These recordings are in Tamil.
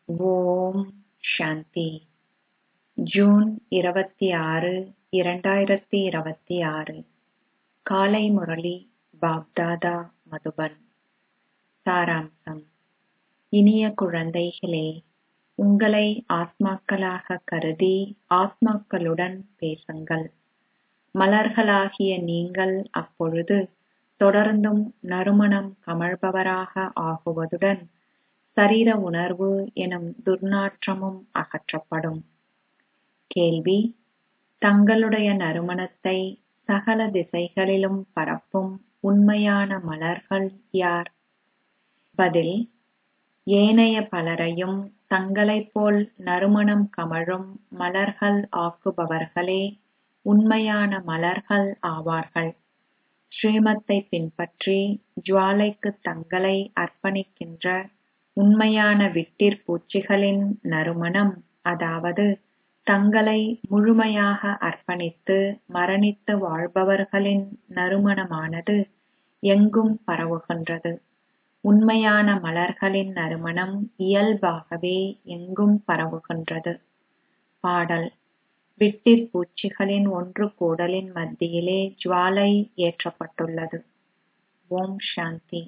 ஓம் சாந்தி ஜூன் இருபத்தி ஆறு இரண்டாயிரத்தி இருபத்தி ஆறு காலை முரளி பாப்தாதா மதுபன் சாராம்சம் இனிய குழந்தைகளே உங்களை ஆத்மாக்களாக கருதி ஆத்மாக்களுடன் பேசுங்கள் மலர்களாகிய நீங்கள் அப்பொழுது தொடர்ந்தும் நறுமணம் கமழ்பவராக ஆகுவதுடன் சரீர உணர்வு எனும் துர்நாற்றமும் அகற்றப்படும் கேள்வி தங்களுடைய நறுமணத்தை சகல திசைகளிலும் பரப்பும் உண்மையான மலர்கள் யார் பதில் ஏனைய பலரையும் தங்களைப் போல் நறுமணம் கமழும் மலர்கள் ஆக்குபவர்களே உண்மையான மலர்கள் ஆவார்கள் ஸ்ரீமத்தை பின்பற்றி ஜுவாலைக்குத் தங்களை அர்ப்பணிக்கின்ற உண்மையான விட்டிற் பூச்சிகளின் நறுமணம் அதாவது தங்களை முழுமையாக அர்ப்பணித்து மரணித்து வாழ்பவர்களின் நறுமணமானது எங்கும் பரவுகின்றது உண்மையான மலர்களின் நறுமணம் இயல்பாகவே எங்கும் பரவுகின்றது பாடல் விட்டிற் பூச்சிகளின் ஒன்று கூடலின் மத்தியிலே ஜுவாலை ஏற்றப்பட்டுள்ளது ஓம் சாந்தி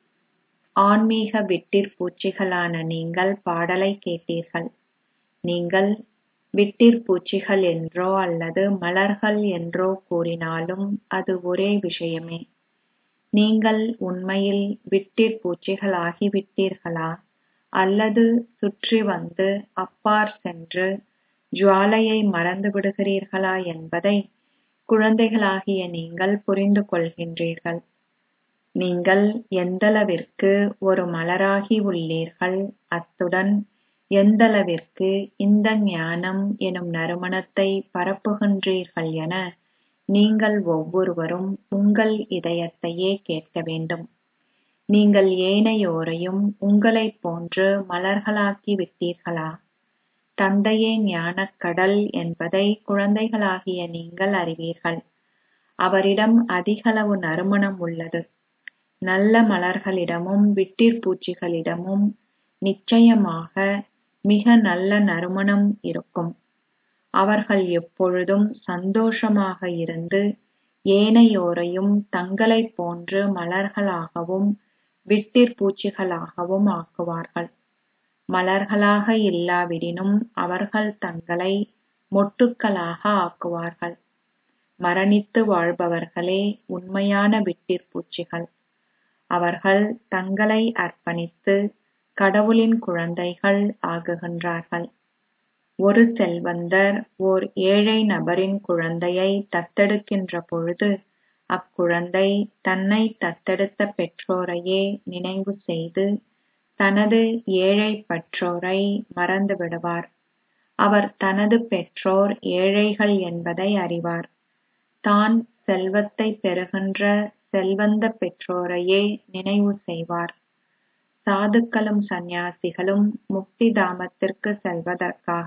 ஆன்மீக விட்டிற் பூச்சிகளான நீங்கள் பாடலை கேட்டீர்கள் நீங்கள் விட்டிற் பூச்சிகள் என்றோ அல்லது மலர்கள் என்றோ கூறினாலும் அது ஒரே விஷயமே நீங்கள் உண்மையில் விட்டிற் பூச்சிகளாகிவிட்டீர்களா அல்லது சுற்றி வந்து அப்பாற் சென்று ஜுவாலையை மறந்து விடுகிறீர்களா என்பதை குழந்தைகளாகிய நீங்கள் புரிந்து கொள்கின்றீர்கள் நீங்கள் எந்தளவிற்கு ஒரு மலராகி உள்ளீர்கள் அத்துடன் எந்தளவிற்கு இந்த ஞானம் எனும் நறுமணத்தை பரப்புகின்றீர்கள் என நீங்கள் ஒவ்வொருவரும் உங்கள் இதயத்தையே கேட்க வேண்டும் நீங்கள் ஏனையோரையும் உங்களைப் போன்று மலர்களாக்கி விட்டீர்களா தந்தையே ஞானக் கடல் என்பதை குழந்தைகளாகிய நீங்கள் அறிவீர்கள் அவரிடம் அதிகளவு நறுமணம் உள்ளது நல்ல மலர்களிடமும் விட்டிற் பூச்சிகளிடமும் நிச்சயமாக மிக நல்ல நறுமணம் இருக்கும் அவர்கள் எப்பொழுதும் சந்தோஷமாக இருந்து ஏனையோரையும் தங்களைப் போன்று மலர்களாகவும் விட்டிற் பூச்சிகளாகவும் ஆக்குவார்கள் மலர்களாக இல்லாவிடினும் அவர்கள் தங்களை மொட்டுக்களாக ஆக்குவார்கள் மரணித்து வாழ்பவர்களே உண்மையான விட்டிற் பூச்சிகள் அவர்கள் தங்களை அர்ப்பணித்து கடவுளின் குழந்தைகள் ஆகுகின்றார்கள் ஒரு செல்வந்தர் ஓர் ஏழை நபரின் குழந்தையை தத்தெடுக்கின்ற பொழுது அக்குழந்தை தன்னை தத்தெடுத்த பெற்றோரையே நினைவு செய்து தனது ஏழைப் பெற்றோரை மறந்து விடுவார் அவர் தனது பெற்றோர் ஏழைகள் என்பதை அறிவார் தான் செல்வத்தை பெறுகின்ற செல்வந்த பெற்றோரையே நினைவு செய்வார் சாதுக்களும் சந்நியாசிகளும் முக்தி தாமத்திற்கு செல்வதற்காக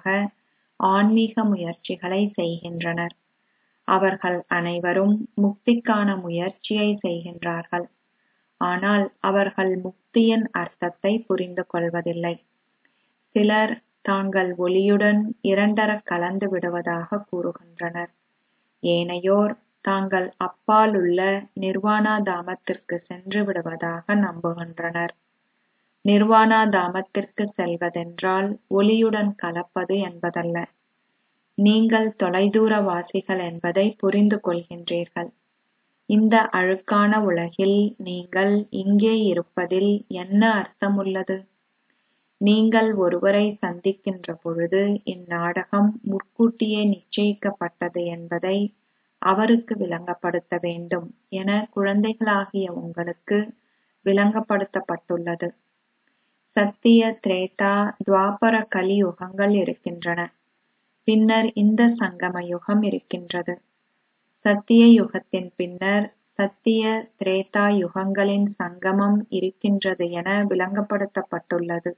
ஆன்மீக முயற்சிகளை செய்கின்றனர் அவர்கள் அனைவரும் முக்திக்கான முயற்சியை செய்கின்றார்கள் ஆனால் அவர்கள் முக்தியின் அர்த்தத்தை புரிந்து கொள்வதில்லை சிலர் தாங்கள் ஒளியுடன் இரண்டரக் கலந்து விடுவதாக கூறுகின்றனர் ஏனையோர் தாங்கள் அப்பாலுள்ள நிர்வாணா தாமத்திற்கு சென்று விடுவதாக நம்புகின்றனர் நிர்வாணா தாமத்திற்கு செல்வதென்றால் ஒளியுடன் கலப்பது என்பதல்ல நீங்கள் தொலைதூரவாசிகள் என்பதை புரிந்து கொள்கின்றீர்கள் இந்த அழுக்கான உலகில் நீங்கள் இங்கே இருப்பதில் என்ன அர்த்தமுள்ளது நீங்கள் ஒருவரை சந்திக்கின்ற பொழுது இந்நாடகம் முற்கூட்டியே நிச்சயிக்கப்பட்டது என்பதை அவருக்கு விளங்கப்படுத்த வேண்டும் என குழந்தைகளாகிய உங்களுக்கு விளங்கப்படுத்தப்பட்டுள்ளது சத்திய திரேதா துவாபர கலி யுகங்கள் இருக்கின்றன பின்னர் இந்த சங்கம யுகம் இருக்கின்றது சத்திய யுகத்தின் பின்னர் சத்திய திரேதா யுகங்களின் சங்கமம் இருக்கின்றது என விளங்கப்படுத்தப்பட்டுள்ளது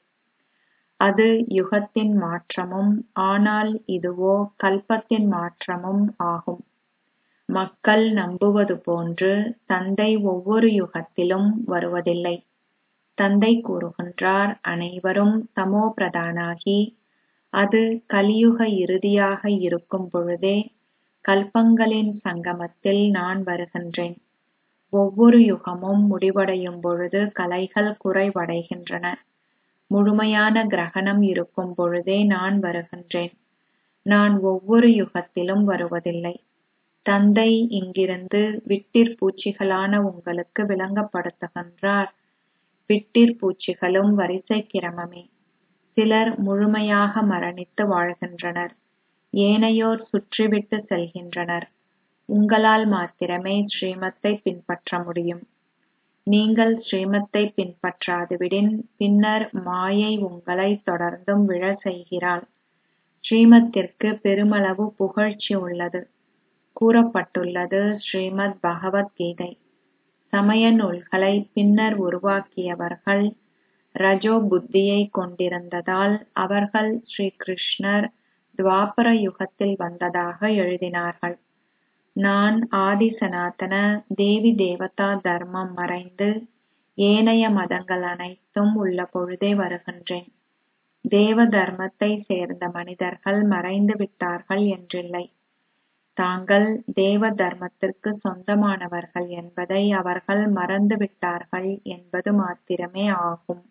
அது யுகத்தின் மாற்றமும் ஆனால் இதுவோ கல்பத்தின் மாற்றமும் ஆகும் மக்கள் நம்புவது போன்று தந்தை ஒவ்வொரு யுகத்திலும் வருவதில்லை தந்தை கூறுகின்றார் அனைவரும் தமோ பிரதானாகி அது கலியுக இறுதியாக இருக்கும் பொழுதே கல்பங்களின் சங்கமத்தில் நான் வருகின்றேன் ஒவ்வொரு யுகமும் முடிவடையும் பொழுது கலைகள் குறைவடைகின்றன முழுமையான கிரகணம் இருக்கும் பொழுதே நான் வருகின்றேன் நான் ஒவ்வொரு யுகத்திலும் வருவதில்லை தந்தை இங்கிருந்து விட்டிற் பூச்சிகளான உங்களுக்கு விளங்கப்படுத்துகின்றார் விட்டிற் பூச்சிகளும் வரிசை கிரமமே சிலர் முழுமையாக மரணித்து வாழ்கின்றனர் ஏனையோர் சுற்றிவிட்டு செல்கின்றனர் உங்களால் மாத்திரமே ஸ்ரீமத்தை பின்பற்ற முடியும் நீங்கள் ஸ்ரீமத்தை பின்பற்றாதுவிடின் பின்னர் மாயை உங்களை தொடர்ந்தும் விழ செய்கிறாள் ஸ்ரீமத்திற்கு பெருமளவு புகழ்ச்சி உள்ளது கூறப்பட்டுள்ளது ஸ்ரீமத் பகவத்கீதை சமய நூல்களை பின்னர் உருவாக்கியவர்கள் ரஜோ புத்தியை கொண்டிருந்ததால் அவர்கள் ஸ்ரீ கிருஷ்ணர் துவாபர யுகத்தில் வந்ததாக எழுதினார்கள் நான் ஆதி சனாதன தேவி தேவதா தர்மம் மறைந்து ஏனைய மதங்கள் அனைத்தும் உள்ள பொழுதே வருகின்றேன் தேவ தர்மத்தை சேர்ந்த மனிதர்கள் மறைந்து விட்டார்கள் என்றில்லை தாங்கள் தேவ தர்மத்திற்கு சொந்தமானவர்கள் என்பதை அவர்கள் மறந்து விட்டார்கள் என்பது மாத்திரமே ஆகும்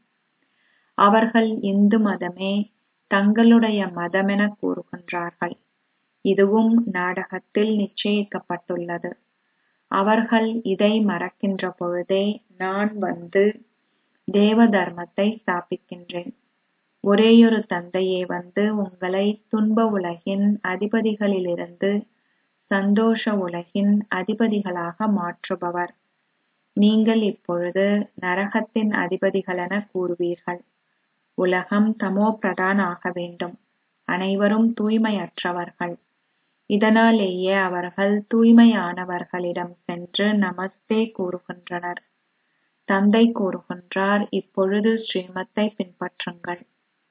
அவர்கள் இந்து மதமே தங்களுடைய மதமென கூறுகின்றார்கள் இதுவும் நாடகத்தில் நிச்சயிக்கப்பட்டுள்ளது அவர்கள் இதை மறக்கின்ற பொழுதே நான் வந்து தேவ தர்மத்தை ஸ்தாபிக்கின்றேன் ஒரேயொரு தந்தையே வந்து உங்களை துன்ப உலகின் அதிபதிகளிலிருந்து சந்தோஷ உலகின் அதிபதிகளாக மாற்றுபவர் நீங்கள் இப்பொழுது நரகத்தின் அதிபதிகளென கூறுவீர்கள் உலகம் தமோ பிரதான் ஆக வேண்டும் அனைவரும் தூய்மையற்றவர்கள் இதனாலேயே அவர்கள் தூய்மையானவர்களிடம் சென்று நமஸ்தே கூறுகின்றனர் தந்தை கூறுகின்றார் இப்பொழுது ஸ்ரீமத்தை பின்பற்றுங்கள்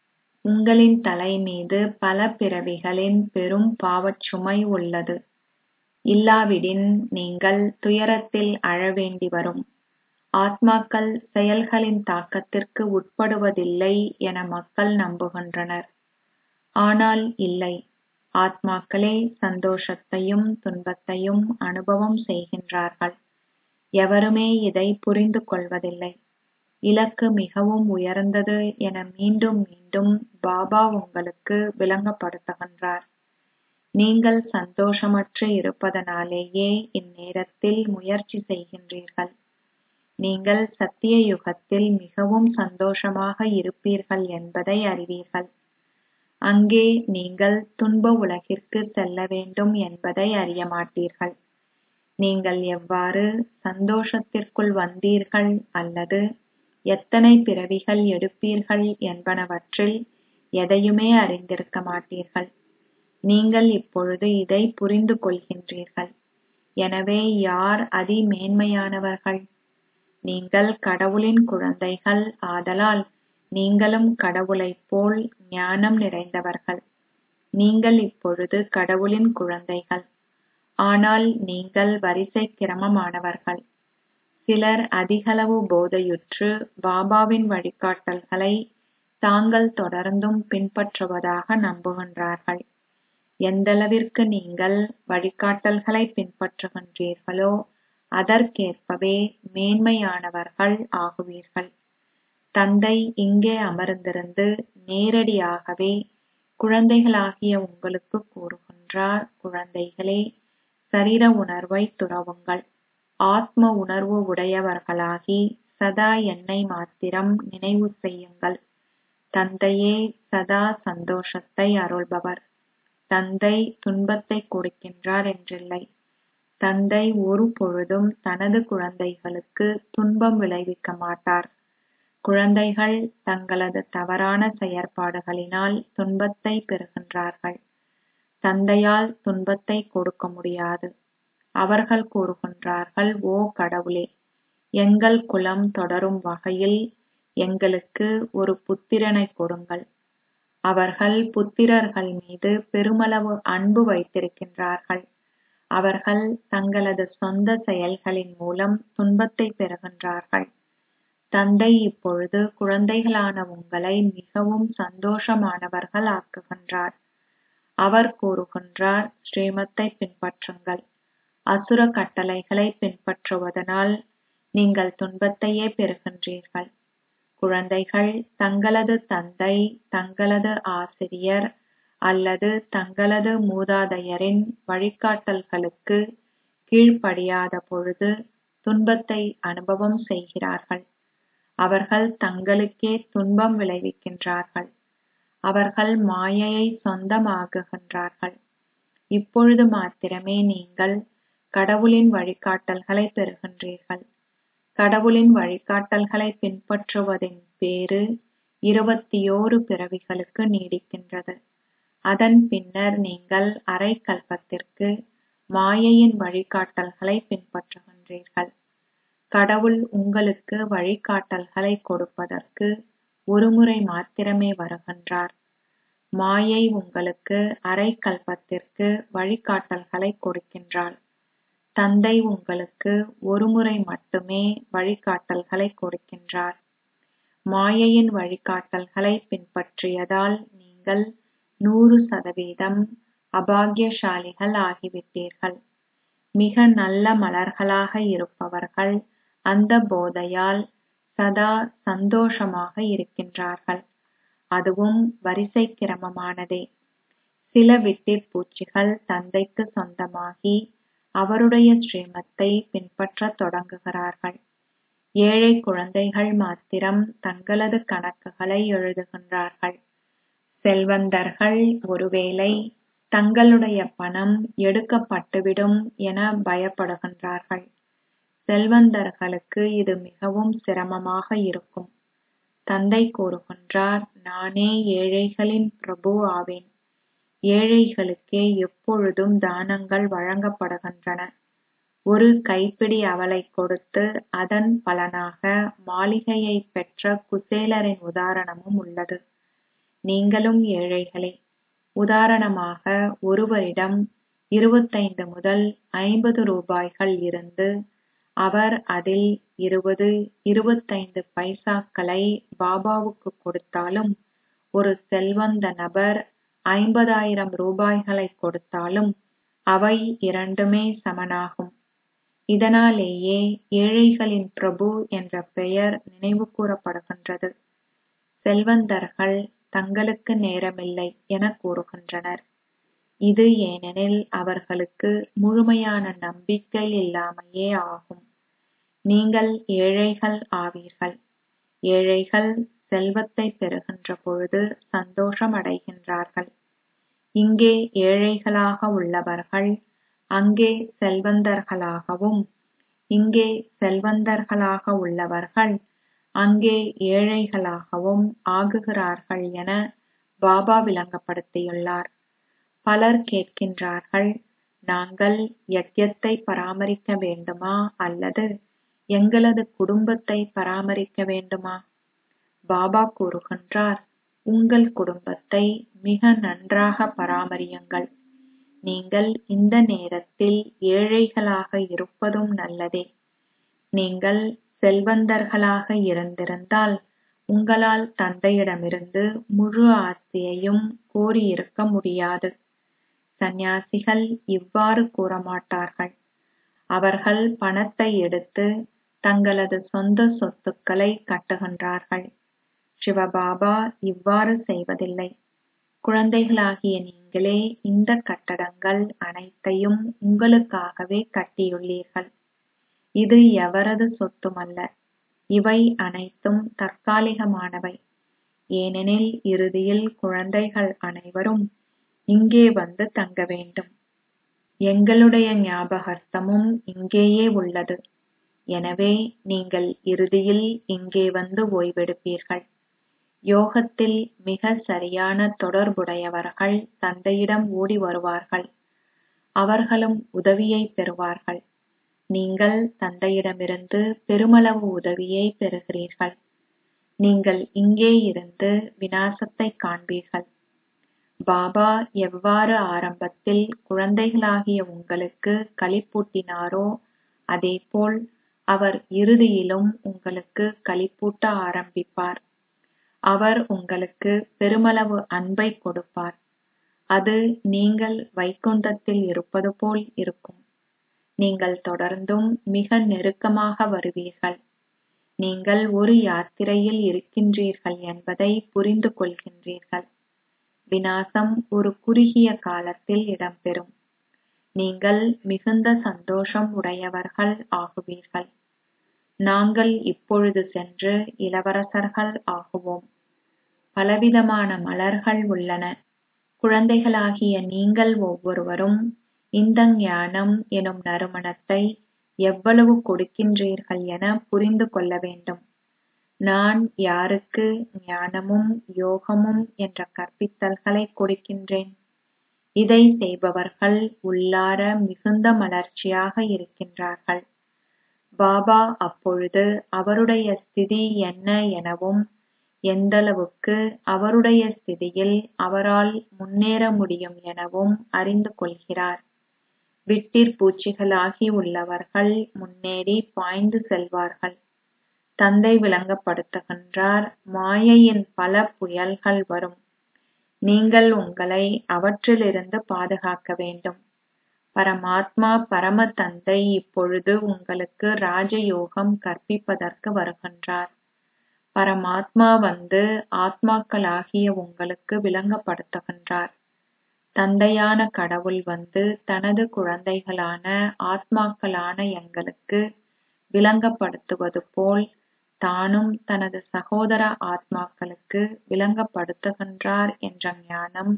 உங்களின் தலை மீது பல பிறவிகளின் பெரும் பாவச்சுமை உள்ளது இல்லாவிடின் நீங்கள் துயரத்தில் அழ வேண்டி வரும் ஆத்மாக்கள் செயல்களின் தாக்கத்திற்கு உட்படுவதில்லை என மக்கள் நம்புகின்றனர் ஆனால் இல்லை ஆத்மாக்களே சந்தோஷத்தையும் துன்பத்தையும் அனுபவம் செய்கின்றார்கள் எவருமே இதை புரிந்து கொள்வதில்லை இலக்கு மிகவும் உயர்ந்தது என மீண்டும் மீண்டும் பாபா உங்களுக்கு விளங்கப்படுத்துகின்றார் நீங்கள் சந்தோஷமற்று இருப்பதனாலேயே இந்நேரத்தில் முயற்சி செய்கின்றீர்கள் நீங்கள் சத்திய யுகத்தில் மிகவும் சந்தோஷமாக இருப்பீர்கள் என்பதை அறிவீர்கள் அங்கே நீங்கள் துன்ப உலகிற்கு செல்ல வேண்டும் என்பதை அறிய மாட்டீர்கள் நீங்கள் எவ்வாறு சந்தோஷத்திற்குள் வந்தீர்கள் அல்லது எத்தனை பிறவிகள் எடுப்பீர்கள் என்பனவற்றில் எதையுமே அறிந்திருக்க மாட்டீர்கள் நீங்கள் இப்பொழுது இதை புரிந்து கொள்கின்றீர்கள் எனவே யார் அதி மேன்மையானவர்கள் நீங்கள் கடவுளின் குழந்தைகள் ஆதலால் நீங்களும் கடவுளைப் போல் ஞானம் நிறைந்தவர்கள் நீங்கள் இப்பொழுது கடவுளின் குழந்தைகள் ஆனால் நீங்கள் வரிசை கிரமமானவர்கள் சிலர் அதிகளவு போதையுற்று பாபாவின் வழிகாட்டல்களை தாங்கள் தொடர்ந்தும் பின்பற்றுவதாக நம்புகின்றார்கள் எந்தளவிற்கு நீங்கள் வழிகாட்டல்களை பின்பற்றுகின்றீர்களோ அதற்கேற்பவே மேன்மையானவர்கள் ஆகுவீர்கள் தந்தை இங்கே அமர்ந்திருந்து நேரடியாகவே குழந்தைகளாகிய உங்களுக்கு கூறுகின்றார் குழந்தைகளே சரீர உணர்வை துறவுங்கள் ஆத்ம உணர்வு உடையவர்களாகி சதா என்னை மாத்திரம் நினைவு செய்யுங்கள் தந்தையே சதா சந்தோஷத்தை அருள்பவர் தந்தை துன்பத்தை கொடுக்கின்றார் என்றில்லை தந்தை ஒரு பொழுதும் தனது குழந்தைகளுக்கு துன்பம் விளைவிக்க மாட்டார் குழந்தைகள் தங்களது தவறான செயற்பாடுகளினால் துன்பத்தை பெறுகின்றார்கள் தந்தையால் துன்பத்தை கொடுக்க முடியாது அவர்கள் கூறுகின்றார்கள் ஓ கடவுளே எங்கள் குலம் தொடரும் வகையில் எங்களுக்கு ஒரு புத்திரனை கொடுங்கள் அவர்கள் புத்திரர்கள் மீது பெருமளவு அன்பு வைத்திருக்கின்றார்கள் அவர்கள் தங்களது சொந்த செயல்களின் மூலம் துன்பத்தை பெறுகின்றார்கள் தந்தை இப்பொழுது குழந்தைகளான உங்களை மிகவும் சந்தோஷமானவர்கள் ஆக்குகின்றார் அவர் கூறுகின்றார் ஸ்ரீமத்தை பின்பற்றுங்கள் அசுர கட்டளைகளை பின்பற்றுவதனால் நீங்கள் துன்பத்தையே பெறுகின்றீர்கள் குழந்தைகள் தங்களது தந்தை தங்களது ஆசிரியர் அல்லது தங்களது மூதாதையரின் வழிகாட்டல்களுக்கு கீழ்ப்படியாத பொழுது துன்பத்தை அனுபவம் செய்கிறார்கள் அவர்கள் தங்களுக்கே துன்பம் விளைவிக்கின்றார்கள் அவர்கள் மாயையை சொந்தமாக்குகின்றார்கள் இப்பொழுது மாத்திரமே நீங்கள் கடவுளின் வழிகாட்டல்களை பெறுகின்றீர்கள் கடவுளின் வழிகாட்டல்களை பின்பற்றுவதின் பேறு இருபத்தியோரு பிறவிகளுக்கு நீடிக்கின்றது அதன் பின்னர் நீங்கள் அரை கல்பத்திற்கு மாயையின் வழிகாட்டல்களை பின்பற்றுகின்றீர்கள் கடவுள் உங்களுக்கு வழிகாட்டல்களை கொடுப்பதற்கு ஒருமுறை மாத்திரமே வருகின்றார் மாயை உங்களுக்கு அரை கல்பத்திற்கு வழிகாட்டல்களை கொடுக்கின்றாள் தந்தை உங்களுக்கு ஒருமுறை மட்டுமே வழிகாட்டல்களை கொடுக்கின்றார் மாயையின் வழிகாட்டல்களை பின்பற்றியதால் நீங்கள் நூறு சதவீதம் அபாகியசாலிகள் ஆகிவிட்டீர்கள் மிக நல்ல மலர்களாக இருப்பவர்கள் அந்த போதையால் சதா சந்தோஷமாக இருக்கின்றார்கள் அதுவும் வரிசை கிரமமானதே சில விட்டிற் பூச்சிகள் தந்தைக்கு சொந்தமாகி அவருடைய ஸ்ரீமத்தை பின்பற்றத் தொடங்குகிறார்கள் ஏழை குழந்தைகள் மாத்திரம் தங்களது கணக்குகளை எழுதுகின்றார்கள் செல்வந்தர்கள் ஒருவேளை தங்களுடைய பணம் எடுக்கப்பட்டுவிடும் என பயப்படுகின்றார்கள் செல்வந்தர்களுக்கு இது மிகவும் சிரமமாக இருக்கும் தந்தை கூறுகின்றார் நானே ஏழைகளின் பிரபு ஆவேன் ஏழைகளுக்கே எப்பொழுதும் தானங்கள் வழங்கப்படுகின்றன ஒரு கைப்பிடி அவலை கொடுத்து அதன் பலனாக மாளிகையை பெற்ற குசேலரின் உதாரணமும் உள்ளது நீங்களும் ஏழைகளே உதாரணமாக ஒருவரிடம் இருபத்தைந்து முதல் ஐம்பது ரூபாய்கள் இருந்து அவர் அதில் இருபது இருபத்தைந்து பைசாக்களை பாபாவுக்கு கொடுத்தாலும் ஒரு செல்வந்த நபர் ஐம்பதாயிரம் ரூபாய்களை கொடுத்தாலும் அவை இரண்டுமே சமனாகும் இதனாலேயே ஏழைகளின் பிரபு என்ற பெயர் நினைவு கூறப்படுகின்றது செல்வந்தர்கள் தங்களுக்கு நேரமில்லை என கூறுகின்றனர் இது ஏனெனில் அவர்களுக்கு முழுமையான நம்பிக்கை இல்லாமையே ஆகும் நீங்கள் ஏழைகள் ஆவீர்கள் ஏழைகள் செல்வத்தை பெறுகின்ற பொழுது சந்தோஷம் அடைகின்றார்கள் இங்கே ஏழைகளாக உள்ளவர்கள் அங்கே செல்வந்தர்களாகவும் இங்கே செல்வந்தர்களாக உள்ளவர்கள் அங்கே ஏழைகளாகவும் ஆகுகிறார்கள் என பாபா விளங்கப்படுத்தியுள்ளார் பலர் கேட்கின்றார்கள் நாங்கள் யஜ்யத்தை பராமரிக்க வேண்டுமா அல்லது எங்களது குடும்பத்தை பராமரிக்க வேண்டுமா பாபா கூறுகின்றார் உங்கள் குடும்பத்தை மிக நன்றாக பராமரியுங்கள் நீங்கள் இந்த நேரத்தில் ஏழைகளாக இருப்பதும் நல்லதே நீங்கள் செல்வந்தர்களாக இருந்திருந்தால் உங்களால் தந்தையிடமிருந்து முழு ஆஸ்தியையும் கோரியிருக்க முடியாது சந்நியாசிகள் இவ்வாறு கூறமாட்டார்கள் அவர்கள் பணத்தை எடுத்து தங்களது சொந்த சொத்துக்களை கட்டுகின்றார்கள் சிவபாபா இவ்வாறு செய்வதில்லை குழந்தைகளாகிய நீங்களே இந்த கட்டடங்கள் அனைத்தையும் உங்களுக்காகவே கட்டியுள்ளீர்கள் இது எவரது சொத்துமல்ல இவை அனைத்தும் தற்காலிகமானவை ஏனெனில் இறுதியில் குழந்தைகள் அனைவரும் இங்கே வந்து தங்க வேண்டும் எங்களுடைய ஞாபகார்த்தமும் இங்கேயே உள்ளது எனவே நீங்கள் இறுதியில் இங்கே வந்து ஓய்வெடுப்பீர்கள் யோகத்தில் மிக சரியான தொடர்புடையவர்கள் தந்தையிடம் ஓடி வருவார்கள் அவர்களும் உதவியை பெறுவார்கள் நீங்கள் தந்தையிடமிருந்து பெருமளவு உதவியை பெறுகிறீர்கள் நீங்கள் இங்கே இருந்து விநாசத்தை காண்பீர்கள் பாபா எவ்வாறு ஆரம்பத்தில் குழந்தைகளாகிய உங்களுக்கு களிப்பூட்டினாரோ அதேபோல் அவர் இறுதியிலும் உங்களுக்கு களிப்பூட்ட ஆரம்பிப்பார் அவர் உங்களுக்கு பெருமளவு அன்பை கொடுப்பார் அது நீங்கள் வைகுண்டத்தில் இருப்பது போல் இருக்கும் நீங்கள் தொடர்ந்தும் மிக நெருக்கமாக வருவீர்கள் நீங்கள் ஒரு யாத்திரையில் இருக்கின்றீர்கள் என்பதை புரிந்து கொள்கின்றீர்கள் விநாசம் ஒரு குறுகிய காலத்தில் இடம்பெறும் நீங்கள் மிகுந்த சந்தோஷம் உடையவர்கள் ஆகுவீர்கள் நாங்கள் இப்பொழுது சென்று இளவரசர்கள் ஆகுவோம் பலவிதமான மலர்கள் உள்ளன குழந்தைகளாகிய நீங்கள் ஒவ்வொருவரும் இந்த ஞானம் எனும் நறுமணத்தை எவ்வளவு கொடுக்கின்றீர்கள் என புரிந்து கொள்ள வேண்டும் நான் யாருக்கு ஞானமும் யோகமும் என்ற கற்பித்தல்களை கொடுக்கின்றேன் இதை செய்பவர்கள் உள்ளார மிகுந்த மலர்ச்சியாக இருக்கின்றார்கள் பாபா அப்பொழுது அவருடைய ஸ்திதி என்ன எனவும் எந்தளவுக்கு அவருடைய ஸ்திதியில் அவரால் முன்னேற முடியும் எனவும் அறிந்து கொள்கிறார் விட்டிற்பூச்சிகளாகி உள்ளவர்கள் முன்னேறி பாய்ந்து செல்வார்கள் தந்தை விளங்கப்படுத்துகின்றார் மாயையின் பல புயல்கள் வரும் நீங்கள் உங்களை அவற்றிலிருந்து பாதுகாக்க வேண்டும் பரமாத்மா பரம தந்தை இப்பொழுது உங்களுக்கு ராஜயோகம் கற்பிப்பதற்கு வருகின்றார் பரமாத்மா வந்து ஆத்மாக்களாகிய உங்களுக்கு விளங்கப்படுத்துகின்றார் தந்தையான கடவுள் வந்து தனது குழந்தைகளான ஆத்மாக்களான எங்களுக்கு விளங்கப்படுத்துவது போல் தானும் தனது சகோதர ஆத்மாக்களுக்கு விளங்கப்படுத்துகின்றார் என்ற ஞானம்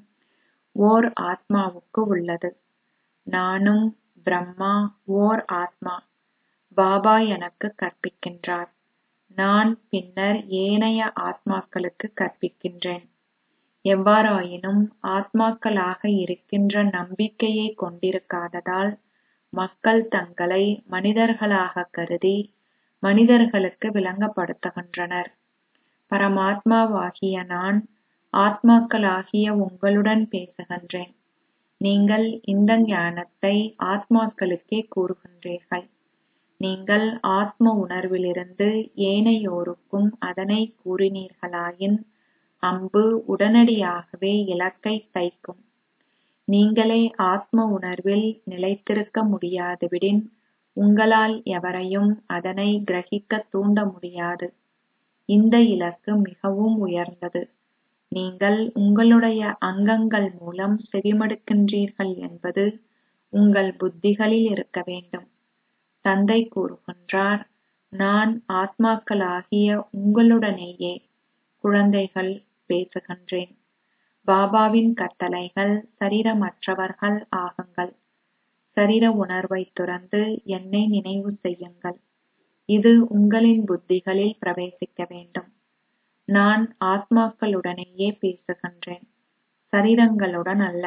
ஓர் ஆத்மாவுக்கு உள்ளது நானும் பிரம்மா ஓர் ஆத்மா பாபா எனக்கு கற்பிக்கின்றார் நான் பின்னர் ஏனைய ஆத்மாக்களுக்கு கற்பிக்கின்றேன் எவ்வாறாயினும் ஆத்மாக்களாக இருக்கின்ற நம்பிக்கையை கொண்டிருக்காததால் மக்கள் தங்களை மனிதர்களாக கருதி மனிதர்களுக்கு விளங்கப்படுத்துகின்றனர் பரமாத்மாவாகிய நான் ஆத்மாக்களாகிய உங்களுடன் பேசுகின்றேன் நீங்கள் இந்த ஞானத்தை ஆத்மாக்களுக்கே கூறுகின்றீர்கள் நீங்கள் ஆத்ம உணர்விலிருந்து ஏனையோருக்கும் அதனை கூறினீர்களாயின் அம்பு உடனடியாகவே இலக்கை தைக்கும் நீங்களே ஆத்ம உணர்வில் நிலைத்திருக்க முடியாதுவிடின் உங்களால் எவரையும் அதனை கிரகிக்க தூண்ட முடியாது இந்த இலக்கு மிகவும் உயர்ந்தது நீங்கள் உங்களுடைய அங்கங்கள் மூலம் செவிமடுக்கின்றீர்கள் என்பது உங்கள் புத்திகளில் இருக்க வேண்டும் தந்தை கூறுகின்றார் நான் ஆத்மாக்களாகிய உங்களுடனேயே குழந்தைகள் பேசுகின்றேன் பாபாவின் கட்டளைகள் சரீரமற்றவர்கள் ஆகுங்கள் சரீர உணர்வை துறந்து என்னை நினைவு செய்யுங்கள் இது உங்களின் புத்திகளில் பிரவேசிக்க வேண்டும் நான் ஆத்மாக்களுடனேயே பேசுகின்றேன் சரீரங்களுடன் அல்ல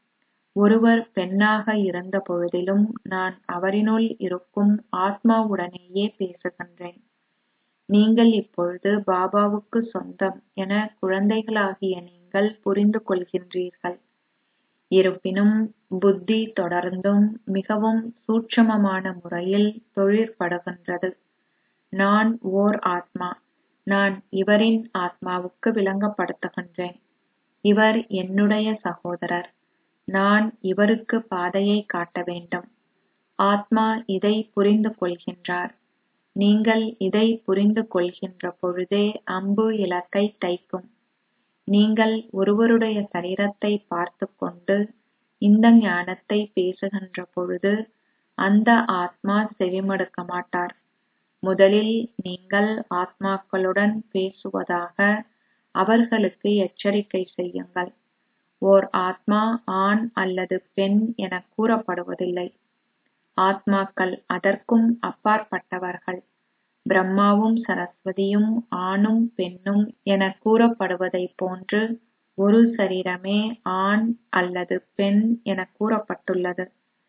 ஒருவர் பெண்ணாக இருந்த பொழுதிலும் நான் அவரினுள் இருக்கும் ஆத்மாவுடனேயே பேசுகின்றேன் நீங்கள் இப்பொழுது பாபாவுக்கு சொந்தம் என குழந்தைகளாகிய நீங்கள் புரிந்து கொள்கின்றீர்கள் இருப்பினும் புத்தி தொடர்ந்தும் மிகவும் சூட்சமமான முறையில் தொழிற்படுகின்றது நான் ஓர் ஆத்மா நான் இவரின் ஆத்மாவுக்கு விளங்கப்படுத்துகின்றேன் இவர் என்னுடைய சகோதரர் நான் இவருக்கு பாதையை காட்ட வேண்டும் ஆத்மா இதை புரிந்து கொள்கின்றார் நீங்கள் இதை புரிந்து கொள்கின்ற பொழுதே அம்பு இலக்கை தைக்கும் நீங்கள் ஒருவருடைய சரீரத்தை பார்த்துக் கொண்டு இந்த ஞானத்தை பேசுகின்ற பொழுது அந்த ஆத்மா செவிமடுக்க மாட்டார் முதலில் நீங்கள் ஆத்மாக்களுடன் பேசுவதாக அவர்களுக்கு எச்சரிக்கை செய்யுங்கள் ஓர் ஆத்மா ஆண் அல்லது பெண் என கூறப்படுவதில்லை ஆத்மாக்கள் அதற்கும் அப்பாற்பட்டவர்கள் பிரம்மாவும் சரஸ்வதியும் ஆணும் பெண்ணும் என கூறப்படுவதைப் போன்று ஒரு சரீரமே ஆண் அல்லது பெண் என கூறப்பட்டுள்ளது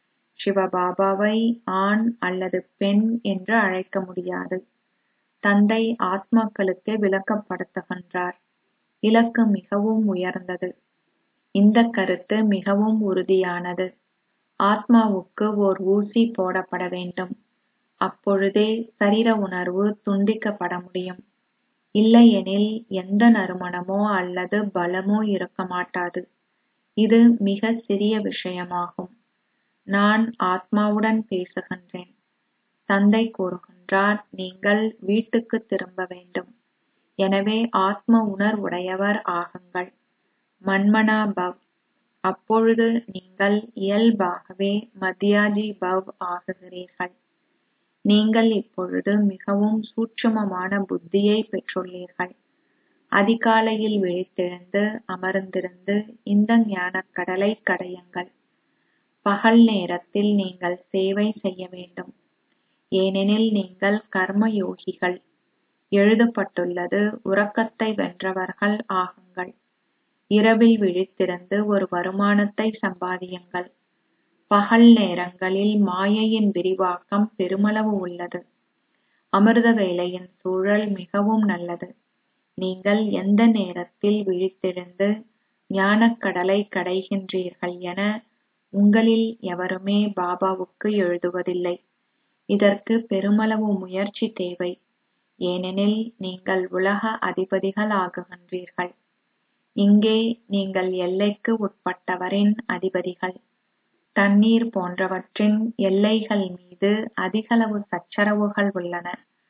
சிவபாபாவை ஆண் அல்லது பெண் என்று அழைக்க முடியாது தந்தை ஆத்மாக்களுக்கு விளக்கப்படுத்துகின்றார் இலக்கு மிகவும் உயர்ந்தது இந்த கருத்து மிகவும் உறுதியானது ஆத்மாவுக்கு ஓர் ஊசி போடப்பட வேண்டும் அப்பொழுதே சரீர உணர்வு துண்டிக்கப்பட முடியும் இல்லையெனில் எந்த நறுமணமோ அல்லது பலமோ இருக்க மாட்டாது இது மிக சிறிய விஷயமாகும் நான் ஆத்மாவுடன் பேசுகின்றேன் தந்தை கூறுகின்றார் நீங்கள் வீட்டுக்கு திரும்ப வேண்டும் எனவே ஆத்ம உணர்வுடையவர் ஆகுங்கள் மன்மனா பவ் அப்பொழுது நீங்கள் இயல்பாகவே மத்யாஜி பவ் ஆகுகிறீர்கள் நீங்கள் இப்பொழுது மிகவும் சூட்சுமமான புத்தியை பெற்றுள்ளீர்கள் அதிகாலையில் விழித்தெழுந்து அமர்ந்திருந்து இந்த ஞானக் கடலை கடையுங்கள் பகல் நேரத்தில் நீங்கள் சேவை செய்ய வேண்டும் ஏனெனில் நீங்கள் கர்ம யோகிகள் எழுதப்பட்டுள்ளது உறக்கத்தை வென்றவர்கள் ஆகுங்கள் இரவில் விழித்திருந்து ஒரு வருமானத்தை சம்பாதியுங்கள் பகல் நேரங்களில் மாயையின் விரிவாக்கம் பெருமளவு உள்ளது அமிர்த வேளையின் சூழல் மிகவும் நல்லது நீங்கள் எந்த நேரத்தில் விழித்தெழுந்து ஞானக்கடலை கடைகின்றீர்கள் என உங்களில் எவருமே பாபாவுக்கு எழுதுவதில்லை இதற்கு பெருமளவு முயற்சி தேவை ஏனெனில் நீங்கள் உலக அதிபதிகள் ஆகுகின்றீர்கள் இங்கே நீங்கள் எல்லைக்கு உட்பட்டவரின் அதிபதிகள் தண்ணீர் போன்றவற்றின் எல்லைகள் மீது அதிகளவு சச்சரவுகள் உள்ளன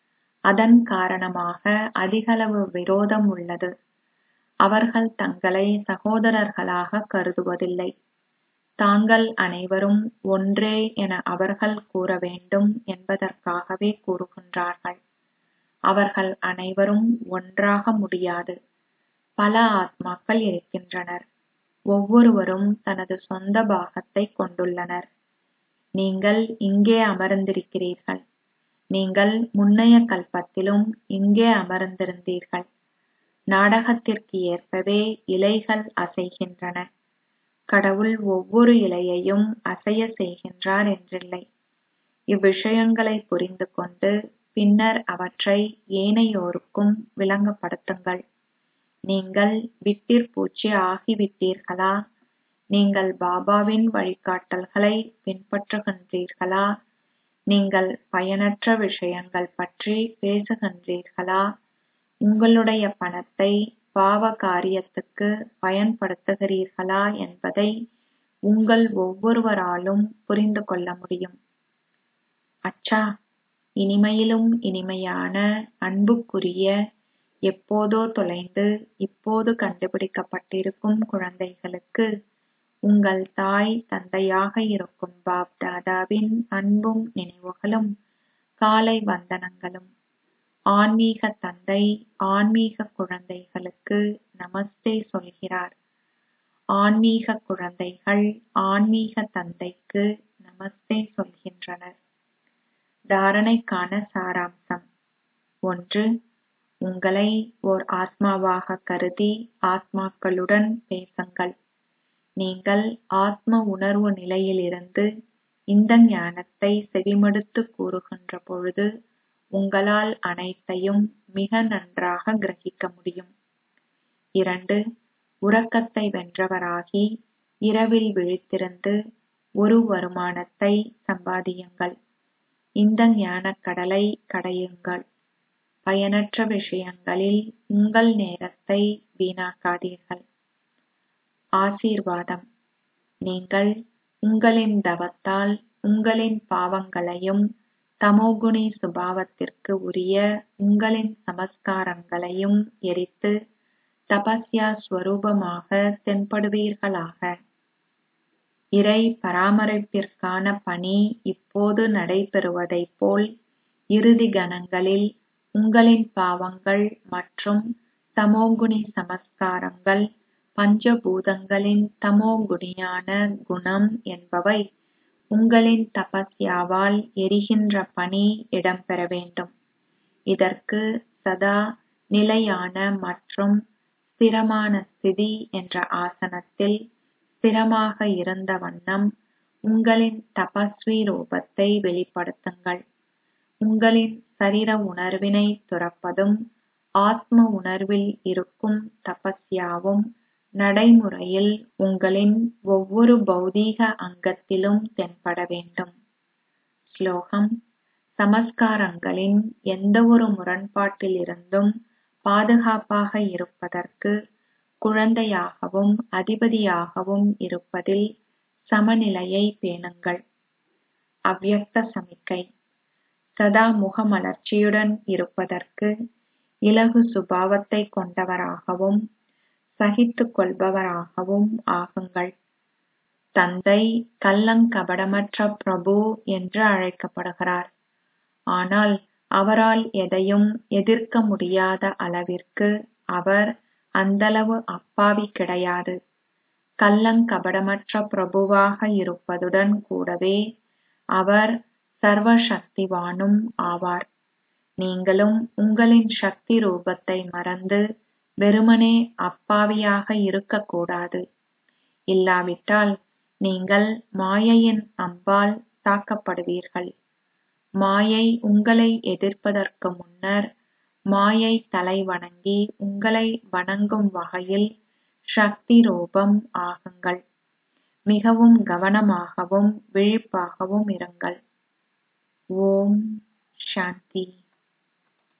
அதன் காரணமாக அதிகளவு விரோதம் உள்ளது அவர்கள் தங்களை சகோதரர்களாக கருதுவதில்லை தாங்கள் அனைவரும் ஒன்றே என அவர்கள் கூற வேண்டும் என்பதற்காகவே கூறுகின்றார்கள் அவர்கள் அனைவரும் ஒன்றாக முடியாது பல ஆத்மாக்கள் இருக்கின்றனர் ஒவ்வொருவரும் தனது சொந்த பாகத்தை கொண்டுள்ளனர் நீங்கள் இங்கே அமர்ந்திருக்கிறீர்கள் நீங்கள் முன்னைய கல்பத்திலும் இங்கே அமர்ந்திருந்தீர்கள் நாடகத்திற்கு ஏற்பவே இலைகள் அசைகின்றன கடவுள் ஒவ்வொரு இலையையும் அசைய செய்கின்றார் என்றில்லை இவ்விஷயங்களை புரிந்து கொண்டு பின்னர் அவற்றை ஏனையோருக்கும் விளங்கப்படுத்துங்கள் நீங்கள் விட்டிற்பூச்சி ஆகிவிட்டீர்களா நீங்கள் பாபாவின் வழிகாட்டல்களை பின்பற்றுகின்றீர்களா நீங்கள் பயனற்ற விஷயங்கள் பற்றி பேசுகின்றீர்களா உங்களுடைய பணத்தை பாவ காரியத்துக்கு பயன்படுத்துகிறீர்களா என்பதை உங்கள் ஒவ்வொருவராலும் புரிந்து கொள்ள முடியும் அச்சா இனிமையிலும் இனிமையான அன்புக்குரிய எப்போதோ தொலைந்து இப்போது கண்டுபிடிக்கப்பட்டிருக்கும் குழந்தைகளுக்கு உங்கள் தாய் தந்தையாக இருக்கும் பாப் தாதாவின் அன்பும் நினைவுகளும் காலை வந்தனங்களும் ஆன்மீக தந்தை ஆன்மீக குழந்தைகளுக்கு நமஸ்தே சொல்கிறார் ஆன்மீக குழந்தைகள் ஆன்மீக தந்தைக்கு நமஸ்தே சொல்கின்றனர் தாரணைக்கான சாராம்சம் ஒன்று உங்களை ஓர் ஆத்மாவாக கருதி ஆத்மாக்களுடன் பேசுங்கள் நீங்கள் ஆத்ம உணர்வு நிலையிலிருந்து இந்த ஞானத்தை செவிமடுத்து கூறுகின்ற பொழுது உங்களால் அனைத்தையும் மிக நன்றாக கிரகிக்க முடியும் இரண்டு உறக்கத்தை வென்றவராகி இரவில் விழித்திருந்து ஒரு வருமானத்தை சம்பாதியுங்கள் இந்த ஞானக் கடலை கடையுங்கள் பயனற்ற விஷயங்களில் உங்கள் நேரத்தை வீணாக்காதீர்கள் ஆசீர்வாதம் நீங்கள் உங்களின் தவத்தால் உங்களின் பாவங்களையும் தமோகுணி சுபாவத்திற்கு உரிய உங்களின் சமஸ்காரங்களையும் எரித்து தபஸ்யா ஸ்வரூபமாக தென்படுவீர்களாக இறை பராமரிப்பிற்கான பணி இப்போது நடைபெறுவதைப் போல் இறுதி கணங்களில் உங்களின் பாவங்கள் மற்றும் தமோகுணி சமஸ்காரங்கள் பஞ்சபூதங்களின் தமோகுணியான குணம் என்பவை உங்களின் தபஸ்யாவால் எரிகின்ற பணி இடம்பெற வேண்டும் இதற்கு சதா நிலையான மற்றும் ஸ்திரமான ஸ்திதி என்ற ஆசனத்தில் ஸ்திரமாக இருந்த வண்ணம் உங்களின் தபஸ்வி ரூபத்தை வெளிப்படுத்துங்கள் உங்களின் சரீர உணர்வினை துறப்பதும் ஆத்ம உணர்வில் இருக்கும் தபஸ்யாவும் நடைமுறையில் உங்களின் ஒவ்வொரு பௌதீக அங்கத்திலும் தென்பட வேண்டும் ஸ்லோகம் சமஸ்காரங்களின் எந்தவொரு முரண்பாட்டிலிருந்தும் பாதுகாப்பாக இருப்பதற்கு குழந்தையாகவும் அதிபதியாகவும் இருப்பதில் சமநிலையை பேணுங்கள் அவ்யக்த சமிக்கை சதா முகமலர்ச்சியுடன் இருப்பதற்கு இலகு சுபாவத்தை கொண்டவராகவும் சகித்துக் கொள்பவராகவும் ஆகுங்கள் தந்தை கள்ளங்கபடமற்ற பிரபு என்று அழைக்கப்படுகிறார் ஆனால் அவரால் எதையும் எதிர்க்க முடியாத அளவிற்கு அவர் அந்தளவு அப்பாவி கிடையாது கள்ளங்கபடமற்ற பிரபுவாக இருப்பதுடன் கூடவே அவர் சர்வ சக்திவானும் ஆவார் நீங்களும் உங்களின் சக்தி ரூபத்தை மறந்து வெறுமனே அப்பாவியாக இருக்கக்கூடாது இல்லாவிட்டால் நீங்கள் மாயையின் அம்பால் தாக்கப்படுவீர்கள் மாயை உங்களை எதிர்ப்பதற்கு முன்னர் மாயை தலை வணங்கி உங்களை வணங்கும் வகையில் சக்தி ரூபம் ஆகுங்கள் மிகவும் கவனமாகவும் விழிப்பாகவும் இருங்கள் ஓம் சாந்தி